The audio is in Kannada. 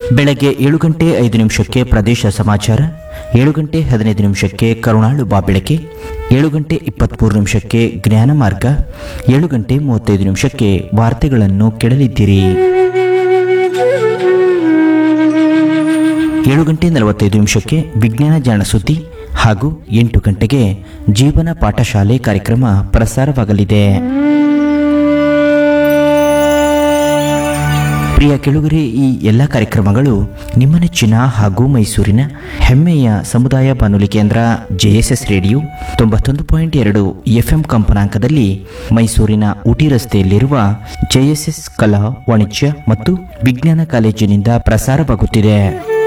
ಬೆಳಗ್ಗೆ ಏಳು ಗಂಟೆ ಐದು ನಿಮಿಷಕ್ಕೆ ಪ್ರದೇಶ ಸಮಾಚಾರ ಏಳು ಗಂಟೆ ಹದಿನೈದು ನಿಮಿಷಕ್ಕೆ ಕರುಣಾಳು ಬಾಬೆಳಕೆ ಏಳು ಗಂಟೆ ಇಪ್ಪತ್ತ್ಮೂರು ನಿಮಿಷಕ್ಕೆ ಜ್ಞಾನ ಮಾರ್ಗ ಏಳು ಗಂಟೆ ಮೂವತ್ತೈದು ನಿಮಿಷಕ್ಕೆ ವಾರ್ತೆಗಳನ್ನು ಕೇಳಲಿದ್ದೀರಿ ಏಳು ಗಂಟೆ ನಲವತ್ತೈದು ನಿಮಿಷಕ್ಕೆ ವಿಜ್ಞಾನ ಜಾಣ ಸುದ್ದಿ ಹಾಗೂ ಎಂಟು ಗಂಟೆಗೆ ಜೀವನ ಪಾಠಶಾಲೆ ಕಾರ್ಯಕ್ರಮ ಪ್ರಸಾರವಾಗಲಿದೆ ಪ್ರಿಯ ಕೆಳುಗರೆ ಈ ಎಲ್ಲ ಕಾರ್ಯಕ್ರಮಗಳು ನಿಮ್ಮ ನೆಚ್ಚಿನ ಹಾಗೂ ಮೈಸೂರಿನ ಹೆಮ್ಮೆಯ ಸಮುದಾಯ ಬಾನುಲಿ ಕೇಂದ್ರ ಜೆಎಸ್ಎಸ್ ರೇಡಿಯೋ ತೊಂಬತ್ತೊಂದು ಪಾಯಿಂಟ್ ಎರಡು ಎಫ್ಎಂ ಕಂಪನಾಂಕದಲ್ಲಿ ಮೈಸೂರಿನ ಊಟಿ ರಸ್ತೆಯಲ್ಲಿರುವ ಜೆಎಸ್ಎಸ್ ಕಲಾ ವಾಣಿಜ್ಯ ಮತ್ತು ವಿಜ್ಞಾನ ಕಾಲೇಜಿನಿಂದ ಪ್ರಸಾರವಾಗುತ್ತಿದೆ